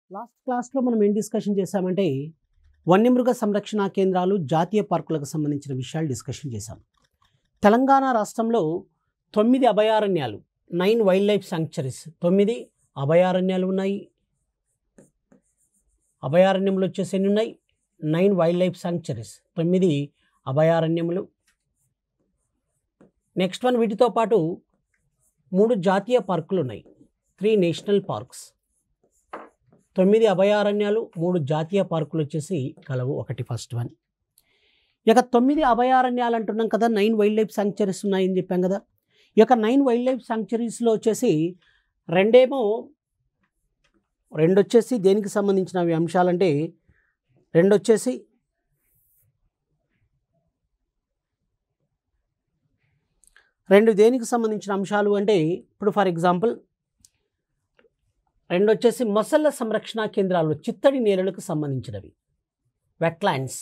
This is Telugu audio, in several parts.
లాస్ట్ క్లాస్లో మనం ఏం డిస్కషన్ చేశామంటే వన్యమృగ సంరక్షణ కేంద్రాలు జాతీయ పార్కులకు సంబంధించిన విషయాలు డిస్కషన్ చేశాం తెలంగాణ రాష్ట్రంలో తొమ్మిది అభయారణ్యాలు నైన్ వైల్డ్ లైఫ్ సాంక్చరీస్ తొమ్మిది అభయారణ్యాలు ఉన్నాయి అభయారణ్యములు వచ్చేసి ఎన్ని ఉన్నాయి నైన్ వైల్డ్ లైఫ్ సాంక్చరీస్ తొమ్మిది అభయారణ్యములు నెక్స్ట్ వన్ వీటితో పాటు మూడు జాతీయ పార్కులు ఉన్నాయి త్రీ నేషనల్ పార్క్స్ తొమ్మిది అభయారణ్యాలు మూడు జాతీయ పార్కులు వచ్చేసి కలవు ఒకటి ఫస్ట్ వన్ ఇక తొమ్మిది అభయారణ్యాలు అంటున్నాం కదా నైన్ వైల్డ్ లైఫ్ సాంక్చరీస్ ఉన్నాయని చెప్పాం కదా ఇక నైన్ వైల్డ్ లైఫ్ సాంక్చరీస్లో వచ్చేసి రెండేమో రెండు వచ్చేసి దేనికి సంబంధించినవి అంశాలంటే రెండు వచ్చేసి రెండు దేనికి సంబంధించిన అంశాలు అంటే ఇప్పుడు ఫర్ ఎగ్జాంపుల్ రెండు వచ్చేసి మొసళ్ళ సంరక్షణ కేంద్రాలు చిత్తడి నేలలకు సంబంధించినవి వెట్లాండ్స్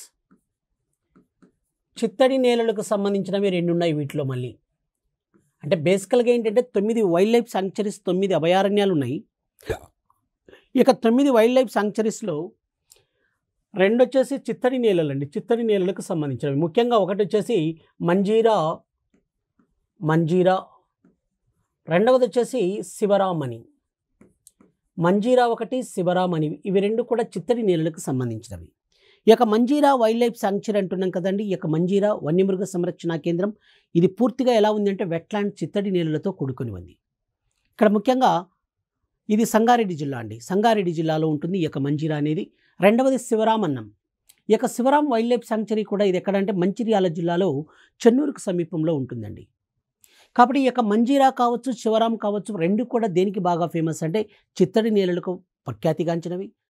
చిత్తడి నేలలకు సంబంధించినవి రెండు ఉన్నాయి వీటిలో మళ్ళీ అంటే బేసికల్గా ఏంటంటే తొమ్మిది వైల్డ్ లైఫ్ సాంక్చరీస్ తొమ్మిది అభయారణ్యాలు ఉన్నాయి ఇక తొమ్మిది వైల్డ్ లైఫ్ సాంక్చరీస్లో రెండు వచ్చేసి చిత్తడి నేలలు అండి చిత్తడి నేలలకు సంబంధించినవి ముఖ్యంగా ఒకటి వచ్చేసి మంజీరా మంజీరా రెండవది వచ్చేసి శివరామణి మంజీరా ఒకటి శివరామణి ఇవి రెండు కూడా చిత్తడి నేలలకు సంబంధించినవి ఈ యొక్క మంజీరా వైల్డ్ లైఫ్ సాంక్చరీ అంటున్నాం కదండి ఈ యొక్క మంజీరా వన్యమృగ సంరక్షణ కేంద్రం ఇది పూర్తిగా ఎలా ఉంది అంటే వెట్లాండ్ చిత్తడి నేలలతో కూడుకొని ఉంది ఇక్కడ ముఖ్యంగా ఇది సంగారెడ్డి జిల్లా అండి సంగారెడ్డి జిల్లాలో ఉంటుంది ఈ యొక్క మంజీరా అనేది రెండవది శివరామన్నం ఈ యొక్క శివరాం వైల్డ్ లైఫ్ సాంక్చరీ కూడా ఇది ఎక్కడంటే మంచిర్యాల జిల్లాలో చెన్నూరుకు సమీపంలో ఉంటుందండి కాబట్టి ఈ యొక్క మంజీరా కావచ్చు శివరాం కావచ్చు రెండు కూడా దేనికి బాగా ఫేమస్ అంటే చిత్తడి నేలలకు ప్రఖ్యాతిగాంచినవి